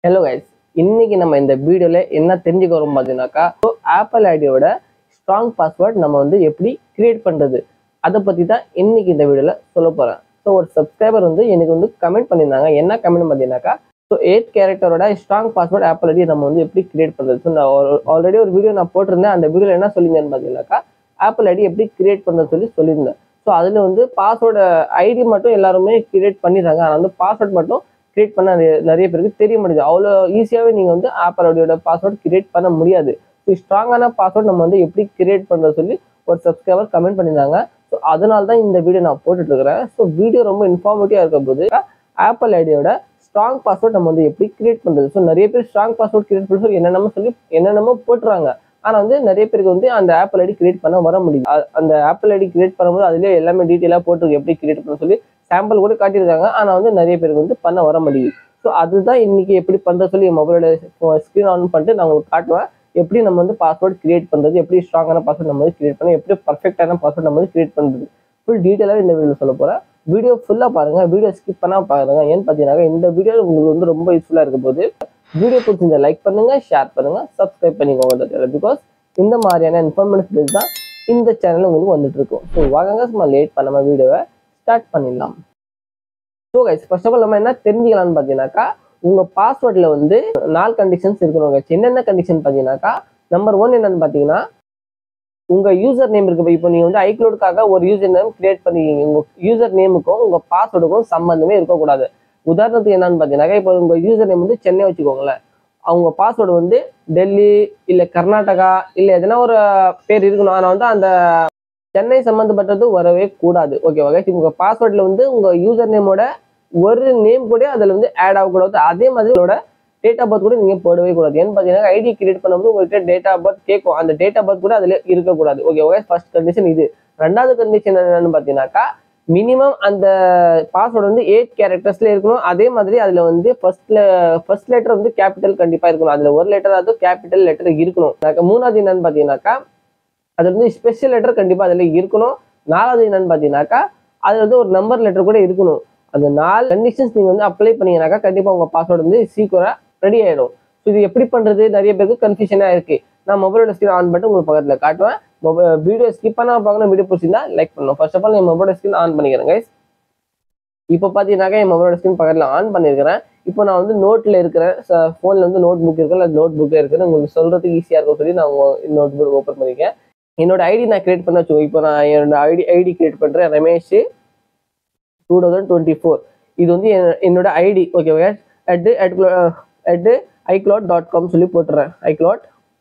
Hello guys இன்னைக்கு நம்ம இந்த வீடியோல என்ன தெரிஞ்சுக்க வரோம் பார்த்தீங்கன்னாக்கா ஆப்பிள் ஐடியோட ஸ்ட்ராங் பாஸ்வேர்ட் நம்ம வந்து எப்படி கிரியேட் பண்றது அதை பத்தி தான் இன்னைக்கு இந்த வீடியோல சொல்ல போறேன் ஸோ ஒரு சப்ஸ்கிரைபர் வந்து எனக்கு வந்து கமெண்ட் பண்ணியிருந்தாங்க என்ன கமெண்ட் பார்த்தீங்கன்னாக்கா ஸோ எயிட் கேரக்டரோட ஸ்ட்ராங் பாஸ்வேர்ட் ஆப்பிள் ஐடி நம்ம வந்து எப்படி கிரியேட் பண்றது ஸோ நான் ஆல்ரெடி ஒரு வீடியோ நான் போட்டிருந்தேன் அந்த வீடியோல என்ன சொல்லியிருந்தேன்னு பார்த்தீங்கன்னாக்கா ஆப்பிள் ஐடி எப்படி கிரியேட் பண்றது சொல்லி சொல்லியிருந்தேன் ஸோ அதில் வந்து பாஸ்வேர்டு ஐடி மட்டும் எல்லாருமே கிரியேட் பண்ணிடுறாங்க ஆனால் வந்து பாஸ்வேர்ட் மட்டும் கிரியேட் பண்ண நிறைய நிறைய பேருக்கு தெரிய மாட்டேங்குது அவ்வளோ ஈஸியாகவே நீங்கள் வந்து ஆப்பிள் ஐடியோட பாஸ்வேர்ட் கிரியேட் பண்ண முடியாது ஸோ ஸ்ட்ராங்கான பாஸ்வேர்ட் நம்ம வந்து எப்படி கிரியேட் பண்ணுறது சொல்லி ஒரு சப்ஸ்கிரைபர் கமெண்ட் பண்ணியிருந்தாங்க ஸோ அதனால தான் இந்த வீடியோ நான் போட்டுட்டு இருக்கிறேன் ஸோ வீடியோ ரொம்ப இன்ஃபார்மேட்டிவாக இருக்க போது ஆப்பிள் ஐடியோட ஸ்ட்ராங் பாஸ்வேர்ட் நம்ம வந்து எப்படி கிரியேட் பண்ணுறது ஸோ நிறைய பேர் ஸ்ட்ராங் பாஸ்வேர்ட் கிரியேட் பண்ண சொல்லி என்னென்னமோ சொல்லி என்னென்னமோ போட்டுறாங்க ஆனால் வந்து நிறைய பேருக்கு வந்து அந்த ஆப்பிள் ஐடி கிரியேட் பண்ண வர முடியும் அ- அந்த ஆப்பிள் ஐடி கிரியேட் பண்ணும்போது அதுலேயே எல்லாமே டீட்டெயிலாக போட்டிருக்கு எப்படி கிரியேட் பண்ண சொல்லி சாம்பிள் கூட காட்டியிருக்காங்க ஆனால் வந்து நிறைய பேருக்கு வந்து பண்ண வர முடியுது ஸோ அதுதான் இன்னைக்கு எப்படி பண்ணுறது சொல்லி மொபைலோட ஸ்க்ரீன் ஆன் பண்ணிட்டு நான் உங்களுக்கு காட்டுவேன் எப்படி நம்ம வந்து பாஸ்வேர்ட் கிரியேட் பண்ணுறது எப்படி ஸ்ட்ராங்கான பாஸ்வேர்ட் நம்ம வந்து கிரியேட் பண்ணி எப்படி பர்ஃபெக்டான பாஸ்வேர்ட் நம்ம வந்து கிரியேட் பண்ணுறது ஃபுல் டீட்டெயிலாக இந்த வீடியோ சொல்ல போகிறேன் வீடியோ ஃபுல்லாக பாருங்க வீடியோ ஸ்கிப் பண்ணாம பாருங்க ஏன்னு பார்த்தீங்கன்னா இந்த வீடியோ உங்களுக்கு வந்து ரொம்ப யூஸ்ஃபுல்லாக இருக்க போது வீடியோ பிடிச்சிருந்தா லைக் பண்ணுங்க ஷேர் பண்ணுங்க சப்ஸ்கிரைப் பண்ணிக்கோங்க பிகாஸ் இந்த மாதிரியான இன்ஃபர்மேட்டிவ் தான் இந்த சேனல் உங்களுக்கு வந்துட்டு இருக்கும் ஸோ வாங்க சும்மா லேட் பண்ணாம வீடியோவை ஸ்டார்ட் பண்ணிடலாம் so guys first of all நம்ம என்ன தெரிஞ்சுக்கலாம்னு பார்த்தீங்கன்னாக்கா உங்கள் பாஸ்வேர்டில் வந்து நாலு கண்டிஷன்ஸ் இருக்கணும் guys. என்னென்ன கண்டிஷன் பார்த்தீங்கன்னாக்கா நம்பர் ஒன் என்னன்னு பார்த்தீங்கன்னா உங்கள் யூசர் நேம் இருக்கு இப்போ நீங்கள் வந்து ஐக்ளோடுக்காக ஒரு யூசர் நேம் கிரியேட் பண்ணிருக்கீங்க உங்கள் யூசர் நேமுக்கும் உங்கள் பாஸ்வேர்டுக்கும் சம்மந்தமே இருக்கக்கூடாது உதாரணத்துக்கு என்னன்னு பார்த்தீங்கன்னாக்கா இப்போ உங்கள் யூசர் நேம் வந்து சென்னை வச்சுக்கோங்களேன் அவங்க பாஸ்வேர்டு வந்து டெல்லி இல்லை கர்நாடகா இல்லை எதனா ஒரு பேர் இருக்கணும் ஆனால் வந்து அந்த சென்னை சம்மந்தப்பட்டது வரவே கூடாது ஓகேவா guys? உங்க பாஸ்வேர்டில் வந்து உங்க யூசர் நேமோட ஒரு நேம் கூட அதில் வந்து ஆட் ஆகக்கூடாது அதே மாதிரி உங்களோட டேட் ஆஃப் பர்த் கூட நீங்க போடவே கூடாது ஏன்னு பார்த்தீங்கன்னா ஐடி கிரியேட் பண்ணும்போது உங்கள்கிட்ட டேட் ஆஃப் பர்த் கேட்கும் அந்த டேட் ஆஃப் பர்த் கூட அதில் இருக்கக்கூடாது ஓகேவா ஃபர்ஸ்ட் கண்டிஷன் இது ரெண்டாவது கண்டிஷன் என்னன்னு பார்த்தீங்கன்னாக்கா மினிமம் அந்த பாஸ்வேர்டு வந்து எயிட் கேரக்டர்ஸ்ல இருக்கணும் அதே மாதிரி அதுல வந்து ஃபர்ஸ்ட்ல ஃபர்ஸ்ட் லெட்டர் வந்து கேபிட்டல் கண்டிப்பா இருக்கணும் அதுல ஒரு லெட்டர் அது கேபிட்டல் லெட்டர் இருக்கணும் எனக்கு மூணாவது என்னன்னு பார்த்தீங்கன்னாக்கா அது வந்து ஸ்பெஷல் லெட்டர் கண்டிப்பா அதுல இருக்கணும் நாலாவது என்னன்னு பார்த்தீங்கன்னாக்கா அதுல வந்து ஒரு நம்பர் லெட்டர் கூட இருக்கணும் அந்த நாலு கண்டிஷன்ஸ் நீங்க வந்து அப்ளை பண்ணீங்கன்னாக்கா கண்டிப்பா உங்க பாஸ்வேர்டு வந்து சீக்கிரம் ரெடி ஆயிடும் So இது எப்படி பண்றது நிறைய பேருக்கு கன்ஃபியூஷனா இருக்கு நான் மொபைலோட ஸ்கிரீன் ஆன் பண்ணிட்டு உங்களுக்கு பக்கத்துல காட்டுவேன் மொபைல் வீடியோ ஸ்கிப் பண்ணாம பார்க்கணும் வீடியோ பிடிச்சிருந்தா லைக் பண்ணணும் ஃபர்ஸ்ட் ஆஃப் ஆல் என் மொபைலோட ஸ்கிரீன் ஆன் பண்ணிக்கிறேன் guys இப்போ பார்த்தீங்கன்னாக்கா என் மொபைலோட ஸ்கிரீன் பக்கத்தில் ஆன் பண்ணியிருக்கிறேன் இப்போ நான் வந்து நோட்டில் இருக்கிறேன் ஃபோனில் வந்து நோட் புக் இருக்கு அது நோட் புக்கில் இருக்கிறேன் உங்களுக்கு சொல்கிறதுக்கு ஈஸியாக இருக்கும் சொல்லி நான் நோட் புக் ஓப்பன் பண்ணியிருக்கேன் என்னோட ஐடி நான் கிரியேட் பண்ண வச்சுக்கோ இப்போ நான் என்னோட ஐடி ஐடி கிரியேட் பண்ணுறேன் Ramesh two thousand twenty four இது வந்து என்- என்னோட ஐடி ஓகேவா at at at iCloud dot com சொல்லி போட்டுறேன் ஐக்ளவுட்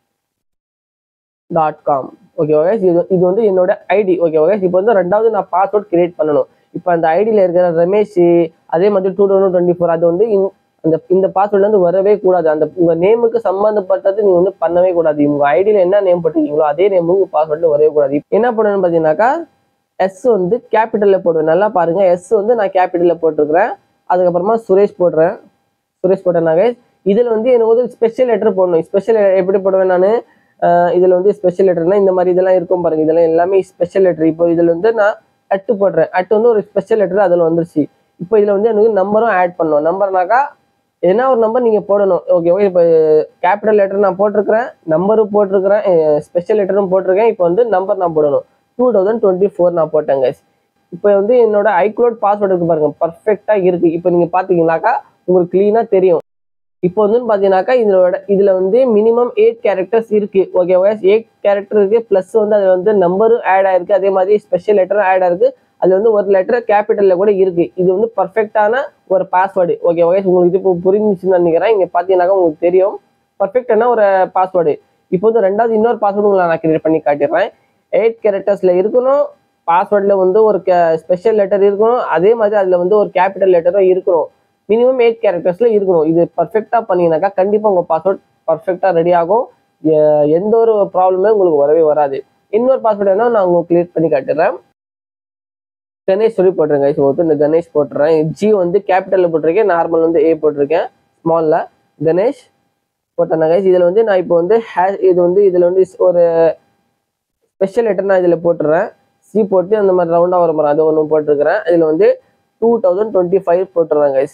டாட் காம் ஓகேவா இது இது வந்து என்னோட ஐடி ஓகேவா இப்போ வந்து ரெண்டாவது நான் பாஸ்வேர்ட் கிரியேட் பண்ணணும் இப்போ அந்த ஐடியில் இருக்கிற ரமேஷ் அதே மாதிரி டூ தௌசண்ட் டுவெண்ட்டி ஃபோர் அது வந்து இந்த- அந்த இந்த பாஸ்வேர்ட்ல இருந்து வரவே கூடாது அந்த உங்க நேமுக்கு சம்பந்தப்பட்டது நீங்க வந்து பண்ணவே கூடாது உங்க ஐடியில் என்ன நேம் போட்டிருக்கீங்களோ அதே நேம் உங்க பாஸ்வேர்ட்ல வரவே கூடாது இப்ப என்ன பண்ணணும்னு பார்த்தீங்கன்னாக்கா எஸ் வந்து கேபிட்டல்ல போடுவேன் நல்லா பாருங்க எஸ் வந்து நான் கேபிட்டல்ல போட்டிருக்கிறேன் அதுக்கப்புறமா சுரேஷ் போடுறேன் சுரேஷ் போட்டேனாங்க இதுல வந்து எனக்கு வந்து ஸ்பெஷல் லெட்டர் போடணும் ஸ்பெஷல் எப்படி போடுவேன் நான் இதுல வந்து ஸ்பெஷல் லெட்டர்னா இந்த மாதிரி இதெல்லாம் இருக்கும் பாருங்க இதெல்லாம் எல்லாமே ஸ்பெஷல் லெட்டர் இப்போ இதுல வந்து நான் அட்டு போடுறேன் அட்டு வந்து ஒரு ஸ்பெஷல் லெட்டர் அதில் வந்துருச்சு இப்போ இதுல வந்து எனக்கு நம்பரும் ஆட் பண்ணணும் நம்பர்னாக்கா எதனா ஒரு நம்பர் நீங்க போடணும் ஓகேவா இப்போ கேபிட்டல் லெட்டர் நான் போட்டிருக்கிறேன் நம்பரும் போட்டிருக்கிறேன் ஸ்பெஷல் லெட்டரும் போட்டிருக்கேன் இப்போ வந்து நம்பர் நான் போடணும் டூ தௌசண்ட் டுவெண்ட்டி ஃபோர் நான் போட்டேன் guys இப்போ வந்து என்னோட ஐக்ளோட் பாஸ்வேர்டு இருக்கு பாருங்க பர்ஃபெக்டா இருக்கு இப்போ நீங்க பாத்தீங்கன்னாக்கா உங்களுக்கு கிளீனா தெரியும் இப்போ வந்து பாத்தீங்கன்னாக்கா இதோட இதுல வந்து மினிமம் எயிட் கேரக்டர்ஸ் இருக்கு ஓகேவா எயிட் கேரக்டர் இருக்கு பிளஸ் வந்து அதுல வந்து நம்பரும் ஆட் ஆயிருக்கு அதே மாதிரி ஸ்பெஷல் லெட்டரும் ஆட் ஆயிருக்கு அதுல வந்து ஒரு லெட்டர் கேபிட்டல்ல கூட இருக்கு இது வந்து பர்ஃபெக்டான ஒரு பாஸ்வேர்டு ஓகேவா உங்களுக்கு இது இப்போ புரிஞ்சுச்சுன்னு நினைக்கிறேன் இங்க பாத்தீங்கன்னாக்கா உங்களுக்கு தெரியும் பர்ஃபெக்டான ஒரு பாஸ்வேர்டு இப்போ வந்து ரெண்டாவது இன்னொரு பாஸ்வேர்டு உங்களை நான் கிரியேட் பண்ணி காட்டிடுறேன் எயிட் கேரக்டர்ஸ்ல இருக்கணும் பாஸ்வேர்டில் வந்து ஒரு ஸ்பெஷல் லெட்டர் இருக்கணும் அதே மாதிரி அதில் வந்து ஒரு கேபிட்டல் லெட்டரும் இருக்கணும் மினிமம் எயிட் கேரக்டர்ஸ்ல இருக்கணும் இது பர்ஃபெக்டாக பண்ணீங்கன்னாக்கா கண்டிப்பாக உங்கள் பாஸ்வேர்ட் பர்ஃபெக்டாக ரெடி ஆகும் எ- எந்த ஒரு ப்ராப்ளமே உங்களுக்கு வரவே வராது இன்னொரு பாஸ்வேர்டு என்ன நான் உங்களுக்கு கிரியேட் பண்ணி காட்டுறேன் கணேஷ் சொல்லி போட்டுருங்க இப்போ வந்து இந்த கணேஷ் போட்டுறேன் ஜி வந்து கேபிட்டலில் போட்டிருக்கேன் நார்மல் வந்து ஏ போட்டிருக்கேன் ஸ்மாலில் கணேஷ் போட்டேன் கைஸ் இதில் வந்து நான் இப்போ வந்து ஹே இது வந்து இதில் வந்து ஒரு ஸ்பெஷல் லெட்டர் நான் இதில் போட்டுறேன் சி போட்டு அந்த மாதிரி ரவுண்டாக வர மாதிரி அது ஒன்று போட்டிருக்கிறேன் இதில் வந்து டூ தௌசண்ட் டுவெண்ட்டி ஃபைவ் போட்டுறேன் கைஸ்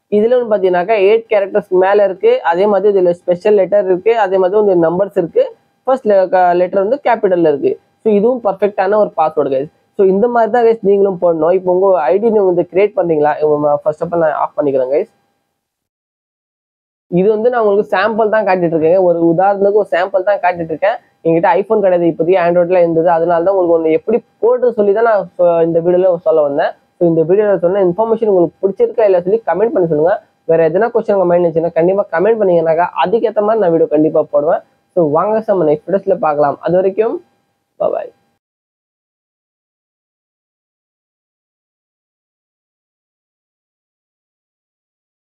இதுல வந்து பாத்தீங்கன்னாக்கா எயிட் கேரக்டர்ஸ் மேல இருக்கு அதே மாதிரி இதுல ஸ்பெஷல் லெட்டர் இருக்கு அதே மாதிரி வந்து நம்பர்ஸ் இருக்கு ஃபர்ஸ்ட் லெட்டர் வந்து கேபிட்டல்ல இருக்கு ஸோ இதுவும் பர்ஃபெக்டான ஒரு பாஸ்வேர்டு கைஸ் ஸோ இந்த மாதிரி தான் கைஸ் நீங்களும் போடணும் இப்போ உங்க ஐடி நீங்க வந்து கிரியேட் பண்றீங்களா ஃபர்ஸ்ட் ஆஃப் ஆல் நான் ஆஃப் பண்ணிக்கிறேன் கைஸ் இது வந்து நான் உங்களுக்கு சாம்பிள் தான் காட்டிட்டு இருக்கேன் ஒரு உதாரணத்துக்கு ஒரு சாம்பிள் தான் காட்டிட்டு இருக்கேன் என்கிட்ட ஐஃபோன் கிடையாது இப்போதைக்கு ஆண்ட்ராய்ட்ல இருந்தது அதனால தான் உங்களுக்கு ஒன்று எப்படி போட்டு சொல்லி தான் நான் சொ- இந்த வீடியோல சொல்ல வந்தேன் ஸோ இந்த வீடியோவில் சொன்ன இன்ஃபர்மேஷன் உங்களுக்கு பிடிச்சிருக்கா இல்லை சொல்லி கமெண்ட் பண்ணி சொல்லுங்க வேற எதனா கொஸ்டின் உங்க மைண்ட் இருந்துச்சுன்னா கண்டிப்பா கமெண்ட் பண்ணீங்கன்னாக்கா அதுக்கேற்ற மாதிரி நான் வீடியோ கண்டிப்பா போடுவேன் ஸோ வாங்க சார் நம்ம நெக்ஸ்ட் வீடியோஸ்ல பார்க்கலாம் அது வரைக்கும் பாய்